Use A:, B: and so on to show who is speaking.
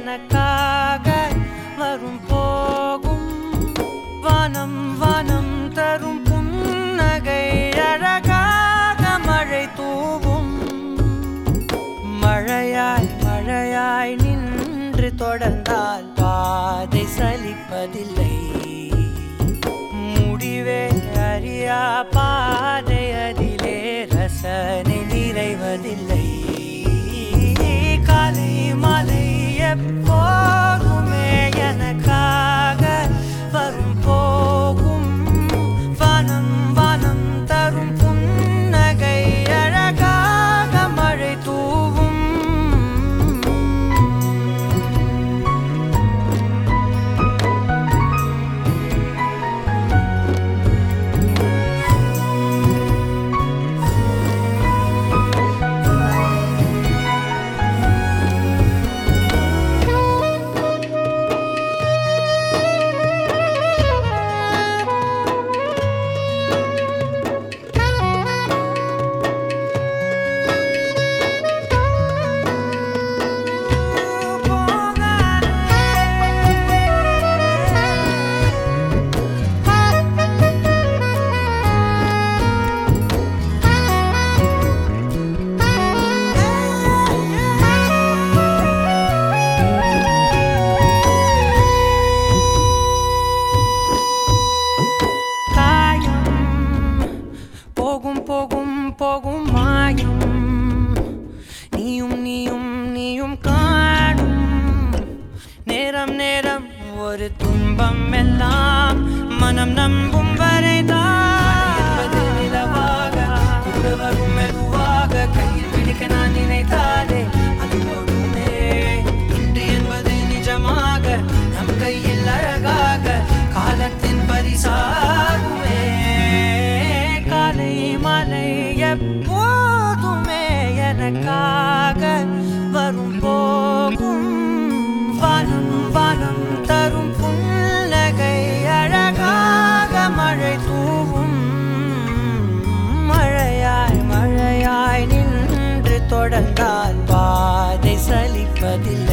A: எனக்காக வரும் போகும் வானம் வானம் தரும் புன்னகை அழகாக மழை தூவும் மழையாய் மழையாய் நின்று தொடர்ந்தால் பாதை சலிப்பதில்லை முடிவே அறியா பாதை அதிலே ரசனை நிறைவதில்லை காலை மாலை எப்போதுமே எனக்காக வரும் போகும் வானம் வானம் தரும் புன்னகை அழகாக மழை தூவும் காயம் போகும் போகும் போகும் மாயம் நீயும் நீயும் நீயும் காணும் நேரம் நேரம் ஒரு துன்பம் எல்லாம் மனம் நம்பும் வரைதான் என்பது நிலவாக கூட வரும் மெதுவாக கையில் பிடிக்க நான் நினைத்தாலே அது ஓடுமே இன்று என்பது நிஜமாக நம் கையில் அழகாக காலத்தின் பரிசாகுமே காலை மாலை எப்போதுமே எனக்காக வரும் போகும் வானம் வானம் தரும் புன்னகை அழகாக மழை தூவும் மழையாய் மழையாய் நின்று தொடர்ந்தால் பாதை சலிப்பதில்லை